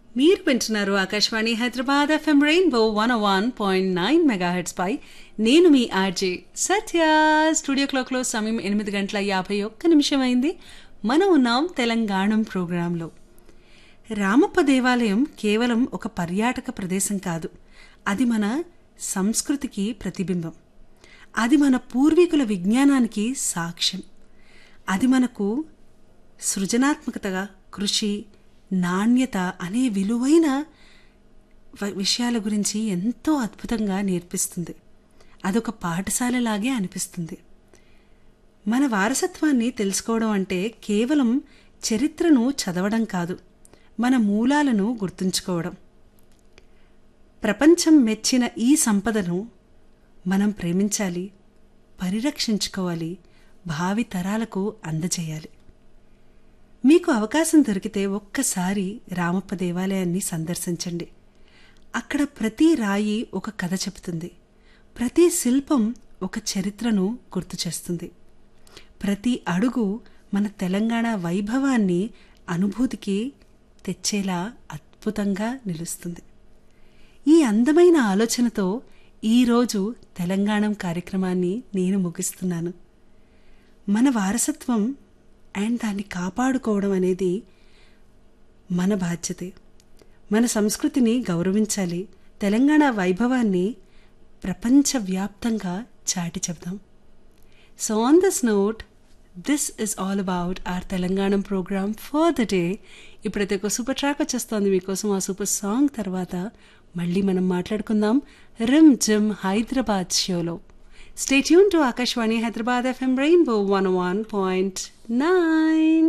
మీరు వింటున్నారు Akashvani Hyderabad FM rainbow one one point nine megahertz పై నేను మీ ఆర్జే సత్య స్టూడియో క్లాక్లో సమయం ఎనిమిది గంటల యాభై ఒక్క నిమిషం అయింది మనం ఉన్నాం తెలంగాణం ప్రోగ్రాంలో రామప్ప దేవాలయం కేవలం ఒక పర్యాటక ప్రదేశం కాదు అది మన సంస్కృతికి ప్రతిబింబం అది మన పూర్వీకుల విజ్ఞానానికి సాక్ష్యం అది మనకు సృజనాత్మకతగా కృషి నాణ్యత అనే విలువైన వ- విషయాల గురించి ఎంతో అద్భుతంగా నేర్పిస్తుంది అదొక పాఠశాలలాగే అనిపిస్తుంది మన వారసత్వాన్ని తెలుసుకోవడం అంటే కేవలం చరిత్రను చదవడం కాదు మన మూలాలను గుర్తుంచుకోవడం ప్రపంచం మెచ్చిన ఈ సంపదను మనం ప్రేమించాలి పరిరక్షించుకోవాలి భావి తరాలకు అందజేయాలి మీకు అవకాశం దొరికితే ఒక్కసారి రామప్ప దేవాలయాన్ని సందర్శించండి అక్కడ ప్రతి రాయి ఒక కథ చెబుతుంది ప్రతి శిల్పం ఒక చరిత్రను గుర్తు చేస్తుంది ప్రతి అడుగు మన తెలంగాణ వైభవాన్ని అనుభూతికి తెచ్చేలా అద్భుతంగా నిలుస్తుంది ఈ అందమైన ఆలోచనతో ఈరోజు తెలంగాణం కార్యక్రమాన్ని నేను ముగిస్తున్నాను మన వారసత్వం అండ్ దాన్ని కాపాడుకోవడం అనేది మన బాధ్యతే మన సంస్కృతిని గౌరవించాలి తెలంగాణ వైభవాన్ని ప్రపంచవ్యాప్తంగా చాటి చెబుదాం so on this note this is all about our Telangana programme for the day ఇప్పుడైతే ఒక సూపర్ ట్రాక్ వచ్చేస్తోంది మీకోసం ఆ సూపర్ సాంగ్ తర్వాత మళ్ళీ మనం మాట్లాడుకుందాం రిమ్ జిమ్ హైదరాబాద్ షోలో stay tune to Akashvani Hyderabad FM rainbow one one point nine